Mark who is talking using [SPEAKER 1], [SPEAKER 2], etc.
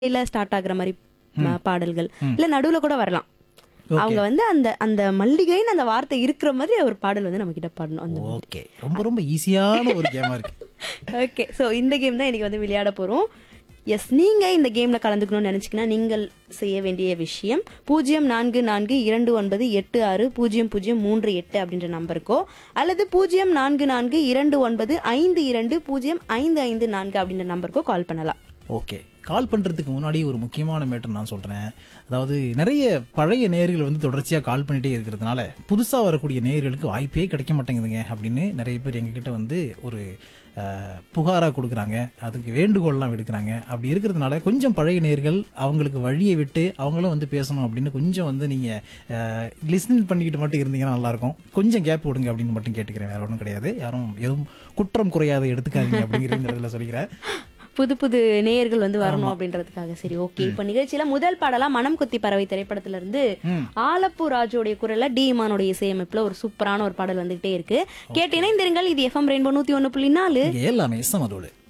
[SPEAKER 1] இல்ல ஸ்டார்ட் ஆகுற மாதிரி ம, பாடல்கள் இல்ல நடுவுல கூட வரலாம் அவங்க வந்து அந்த அந்த மல்லிகைன்னு அந்த வார்த்தை இருக்கிற மாதிரி ஒரு பாடல் வந்து நம்ம கிட்ட பாடணும் அந்த
[SPEAKER 2] ஓகே ரொம்ப ரொம்ப ஈஸியான ஒரு கேமா இருக்கு
[SPEAKER 1] ஓகே ஸோ இந்த கேம் தான் இன்னைக்கு வந்து விளையாட போறோம் எஸ் நீங்க இந்த கேம்ல கலந்துக்கணும்னு நினைச்சீங்கன்னா நீங்கள் செய்ய வேண்டிய விஷயம் பூஜ்ஜியம் நான்கு நான்கு இரண்டு ஒன்பது எட்டு ஆறு பூஜ்ஜியம் பூஜ்ஜியம் மூன்று எட்டு அப்படின்ற நம்பருக்கோ அல்லது பூஜ்ஜியம் நான்கு நான்கு இரண்டு ஒன்பது ஐந்து இரண்டு பூஜ்ஜியம் ஐந்து ஐந்து நான்கு அப்படின்ற நம்பருக்கோ கால் பண்ணலாம்
[SPEAKER 2] ஓகே கால் பண்றதுக்கு முன்னாடி ஒரு முக்கியமான மேட்டர் நான் சொல்றேன் அதாவது நிறைய பழைய நேயர்கள் வந்து தொடர்ச்சியா கால் பண்ணிட்டே இருக்கிறதுனால புதுசா வரக்கூடிய நேயர்களுக்கு வாய்ப்பே கிடைக்க மாட்டேங்குதுங்க அப்படின்னு நிறைய பேர் எங்ககிட்ட வந்து ஒரு அஹ், புகாரா கொடுக்குறாங்க அதுக்கு வேண்டுகோள்லாம் விடுக்கிறாங்க அப்படி இருக்கிறதுனால கொஞ்சம் பழைய நேயர்கள் அவங்களுக்கு வழியை விட்டு அவங்களும் வந்து பேசணும் அப்படின்னு கொஞ்சம் வந்து நீங்க லிஸ்னிங் பண்ணிக்கிட்டு மட்டும் இருந்தீங்கன்னா நல்லா இருக்கும் கொஞ்சம் கேப் விடுங்க அப்படின்னு மட்டும் கேட்டுக்கிறேன் வேற ஒன்றும் கிடையாது யாரும் எதுவும் குற்றம் குறையாத எடுத்துக்காதீங்க அப்படிங்கிறதுல சொல்லிக்கிறேன்
[SPEAKER 1] புது புது நேயர்கள் வந்து வரணும் அப்படின்றதுக்காக சரி ஓகே இப்ப நிகழ்ச்சியில முதல் பாடலா மனம் கொத்தி பறவை திரைப்படத்துல இருந்து ஆலப்பு ராஜுடைய குரல்ல டி இமானுடைய இசையமைப்புல ஒரு சூப்பரான ஒரு பாடல் வந்துகிட்டே இருக்கு கேட்டு இணைந்திருங்கள் இது எஃப்எம் ரெயின்போ நூத்தி ஒண்ணு புள்ளி நாலு
[SPEAKER 2] இங்க எல்லாமே சமதோடு